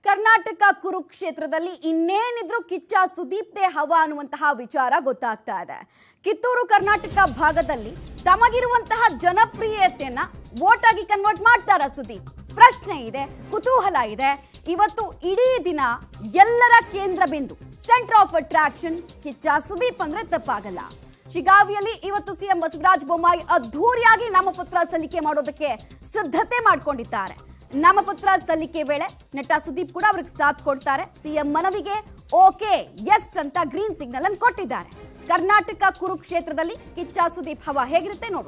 ಕರ್ನಾಟಕ ಕುರುಕ್ಷೇತ್ರದಲ್ಲಿ ಇನ್ನೇನಿದ್ರು ಕಿಚ್ಚ ಸುದೀಪ್ತೆ ಹವಾ ಅನ್ನುವಂತಹ ವಿಚಾರ ಗೊತ್ತಾಗ್ತಾ ಇದೆ ಕಿತ್ತೂರು ಕರ್ನಾಟಕ ಭಾಗದಲ್ಲಿ ತಮಗಿರುವಂತಹ ಜನಪ್ರಿಯತೆಯನ್ನ ವೋಟ್ ಆಗಿ ಕನ್ವರ್ಟ್ ಮಾಡ್ತಾರ ಸುದೀಪ್ ಪ್ರಶ್ನೆ ಇದೆ ಕುತೂಹಲ ಇದೆ ಇವತ್ತು ಇಡೀ ದಿನ ಎಲ್ಲರ ಕೇಂದ್ರ ಬಿಂದು centre of attraction Kichcha Sudeep ಅಂದ್ರೆ ತಪ್ಪಾಗಲ್ಲ ಶಿಗಾವಿಯಲ್ಲಿ ಇವತ್ತು ಸಿಎಂ ಬಸವರಾಜ ಬೊಮ್ಮಾಯಿ ಅದ್ಧೂರಿಯಾಗಿ ನಾಮಪತ್ರ ಸಲ್ಲಿಕೆ ಮಾಡೋದಕ್ಕೆ ಸಿದ್ಧತೆ ಮಾಡ್ಕೊಂಡಿದ್ದಾರೆ ನಾಮಪತ್ರ ಸಲ್ಲಿಕೆ ವೇಳೆ ನಟ ಸುದೀಪ್ ಕೂಡ ಅವ್ರಿಗೆ ಸಾಥ್ ಕೊಡ್ತಾರೆ ಸಿಎಂ ಮನವಿಗೆ ಓಕೆ ಎಸ್ ಅಂತ ಗ್ರೀನ್ ಸಿಗ್ನಲ್ ಅನ್ನು ಕೊಟ್ಟಿದ್ದಾರೆ ಕರ್ನಾಟಕ ಕುರುಕ್ಷೇತ್ರದಲ್ಲಿ ಕಿಚ್ಚ ಸುದೀಪ್ ಹವಾ ಹೇಗಿರುತ್ತೆ ನೋಡು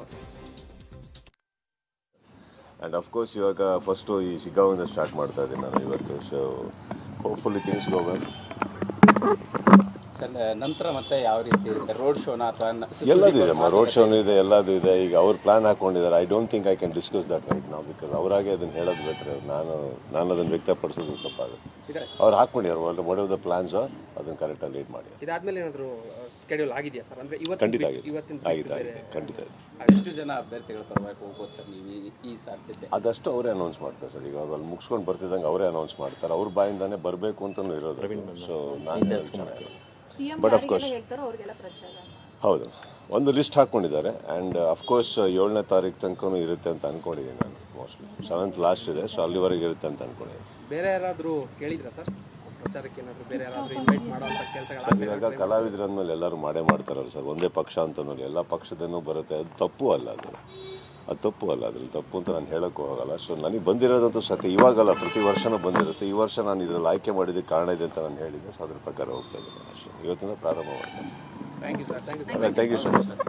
ಆ್ಯಂಡ್ ಅಫ್ಕೋರ್ಸ್ ಇವಾಗ ಫಸ್ಟು ಈ ಶಿಗಾವಿಂದ ಸ್ಟಾರ್ಟ್ ಮಾಡ್ತಾ ಇದ್ದೀನಿ ನಾನು ಇವತ್ತು so hopefully things go well sir ನಂತರ ಮತ್ತೆ ಯಾವ ರೀತಿ ರೋಡ್ ಶೋನ ಅಥವಾ ಎಲ್ಲದೂ ಇದೆ ರೋಡ್ ಶೋನು ಇದೆ ಎಲ್ಲದೂ ಇದೆ ಈಗ ಅವ್ರು ಪ್ಲಾನ್ ಹಾಕೊಂಡಿದ್ದಾರೆ I don't think I can discuss that right ನಾವು ಬಿಕಾಸ್ ಅವರಾಗೆ ಅದನ್ನು ಹೇಳೋದು ಬೆಟ್ರೆ ನಾನು ನಾನು ಅದನ್ನು ವ್ಯಕ್ತಪಡಿಸೋದು ತಪ್ಪಾಗುತ್ತೆ ಅವ್ರು ಹಾಕ್ಕೊಂಡಿದ್ದಾರೆ ವಾಟ್ ಆರ್ ದ ಪ್ಲಾನ್ಸ್ ಅದನ್ನು ಕರೆಕ್ಟಾಗಿ ಲೀಡ್ ಮಾಡಿ ಇದಾದ್ಮೇಲೆ ಏನಾದ್ರು ಸ್ಕೆಡ್ಯೂಲ್ ಆಗಿದೆಯಾ ಸರ್ ಅಂದ್ರೆ ಇವತ್ತು ಖಂಡಿತ ಆಗಿದೆ ಇವತ್ತಿನ ಆಗಿದೆ ಆಗಿದೆ ಖಂಡಿತ ಇದೆ ಎಷ್ಟು ಜನ ಅಭ್ಯರ್ಥಿಗಳ ಪರವಾಗಿ ಹೋಗ್ಬೋದು ಸರ್ ನೀವು ಈ- ಈ ಸಾಧ್ಯತೆ ಅದಷ್ಟು ಅವರೇ ಅನೌನ್ಸ್ ಮಾಡ್ತಾರೆ ಸರ್ ಈಗ ಅವ್ರು ಅಲ್ಲಿ ಮುಗಿಸ್ಕೊಂಡು ಬರ್ತಿದ್ದಂಗೆ ಅವರೇ ಅನೌನ್ಸ್ ಮಾಡ್ತಾರೆ ಅವ್ರ ಬಾಯಿಂದಾನೇ ಬರಬೇಕು ಅಂತಲೂ ಇರೋದು ಸೊ ನಾನು ಹೇಳೋದು ಚೆನ್ನಾಗಿಲ್ಲ ಬಟ್ ಅಫ್ಕೋರ್ಸ್ ಹೌದು ಒಂದು ಲಿಸ್ಟ್ ಹಾಕ್ಕೊಂಡಿದ್ದಾರೆ ಆ್ಯಂಡ್ ಅಫ್ಕೋರ್ಸ್ ಏಳನೇ ತಾರೀಕು ತನಕ ಇರುತ್ತೆ ಅಂತ ಅನ್ಕೊಂಡಿದ್ದೀನಿ ನಾನು ಮೋಸ್ಟ್ಲಿ ಸೆವೆಂತ್ ಲಾಸ್ಟ್ ಇದೆ ಸೊ ಅಲ್ಲಿವರೆಗೆ ಇರುತ್ತೆ ಅಂತ ಅನ್ಕೊಂಡಿದ್ದೀನಿ ಬೇರೆ ಯಾರಾದ್ರೂ ಕೇಳಿದ್ರ ಸರ್ ಪ್ರಚಾರಕ್ಕೆ ಏನಾದ್ರು ಬೇರೆ ಯಾರಾದ್ರೂ ಇನ್ವೈಟ್ ಮಾಡುವಂತ ಕೆಲಸಗಳ ಸರ್ ಇವಾಗ ಕಲಾವಿದ್ರ ಅಂದಮೇಲೆ ಎಲ್ಲರೂ ಮಾಡೇ ಮಾಡ್ತಾರಲ್ಲ ಸರ್ ಒಂದೇ ಪಕ್ಷ ಅಂತ ನೋಡಿ ಎಲ್ಲ ಪಕ್ಷದನೂ ಬರುತ್ತೆ ಅದು ತಪ್ಪು ಅಲ್ಲ ಅದು ಅದು ತಪ್ಪು ಅಲ್ಲ ಅದ್ರಲ್ಲಿ ತಪ್ಪು ಅಂತ ನಾನು ಹೇಳೋಕ್ಕೂ ಹೋಗಲ್ಲ ಸೊ ನನಗೆ ಬಂದಿರೋದಂತೂ ಸತ್ಯ ಇವಾಗಲ್ಲ ಪ್ರತಿ ವರ್ಷನೂ ಬಂದಿರುತ್ತೆ ಈ ವರ್ಷ ನಾನು ಇದರಲ್ಲಿ ಆಯ್ಕೆ ಮಾಡಿದ್ದಕ್ಕೆ ಕಾರಣ ಇದೆ ಅಂತ ನಾನು ಹೇಳಿದ್ದೆ ಸೊ ಅದ್ರ ಪ್ರಕಾರ ಹೋಗ್ತಾ ಇದ್ದೀನಿ ಅಷ್ಟೇ ಇವತ್ತಿಂದ ಪ್ರಾರಂಭ ಮಾಡ್ತೇನೆ thank you sir thank you sir thank you so much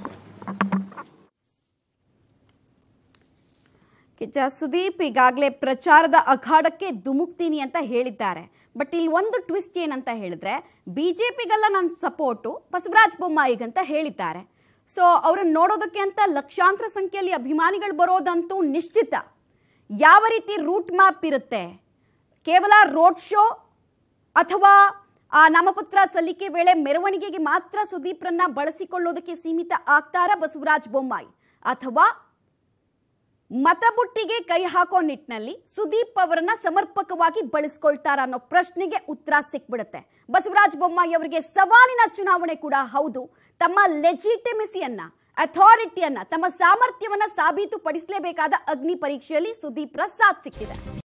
Kichcha Sudeep ಈಗಾಗಲೇ ಪ್ರಚಾರದ ಅಖಾಡಕ್ಕೆ ಧುಮುಕ್ತೀನಿ ಅಂತ ಹೇಳಿದ್ದಾರೆ ಬಟ್ ಇಲ್ಲಿ ಒಂದು ಟ್ವಿಸ್ಟ್ ಏನಂತ ಹೇಳಿದ್ರೆ ಬಿಜೆಪಿಗೆಲ್ಲ ನನ್ನ ಸಪೋರ್ಟು ಬಸವರಾಜ ಬೊಮ್ಮಾಯಿಗಂತ ಹೇಳಿದ್ದಾರೆ ಸೊ ಅವ್ರನ್ನ ನೋಡೋದಕ್ಕೆ ಅಂತ ಲಕ್ಷಾಂತರ ಸಂಖ್ಯೆಯಲ್ಲಿ ಅಭಿಮಾನಿಗಳು ಬರೋದಂತೂ ನಿಶ್ಚಿತ ಯಾವ ರೀತಿ ರೂಟ್ ಮ್ಯಾಪ್ ಇರುತ್ತೆ ಕೇವಲ ರೋಡ್ ಶೋ ಅಥವಾ ಆ ನಾಮಪತ್ರ ಸಲ್ಲಿಕೆ ವೇಳೆ ಮೆರವಣಿಗೆಗೆ ಮಾತ್ರ ಸುದೀಪ್ರನ್ನ ಬಳಸಿಕೊಳ್ಳೋದಕ್ಕೆ ಸೀಮಿತ ಆಗ್ತಾರ ಬಸವರಾಜ ಬೊಮ್ಮಾಯಿ ಅಥವಾ ಮತಬುಟ್ಟಿಗೆ ಕೈ ಹಾಕೋ ನಿಟ್ಟಿನಲ್ಲಿ ಸುದೀಪ್ ಅವರನ್ನ ಸಮರ್ಪಕವಾಗಿ ಬಳಸ್ಕೊಳ್ತಾರ ಅನ್ನೋ ಪ್ರಶ್ನೆಗೆ ಉತ್ತರ ಸಿಕ್ಬಿಡುತ್ತೆ ಬಸವರಾಜ ಬೊಮ್ಮಾಯಿ ಅವರಿಗೆ ಸವಾಲಿನ ಚುನಾವಣೆ ಕೂಡ ಹೌದು ತಮ್ಮ ಲೆಜಿಟಿಮಿಸಿಯನ್ನ ಅಥಾರಿಟಿಯನ್ನ ತಮ್ಮ ಸಾಮರ್ಥ್ಯವನ್ನ ಸಾಬೀತುಪಡಿಸಲೇಬೇಕಾದ ಅಗ್ನಿ ಪರೀಕ್ಷೆಯಲ್ಲಿ ಸುದೀಪ್ರ ಸಾಥ್ ಸಿಕ್ಕಿದೆ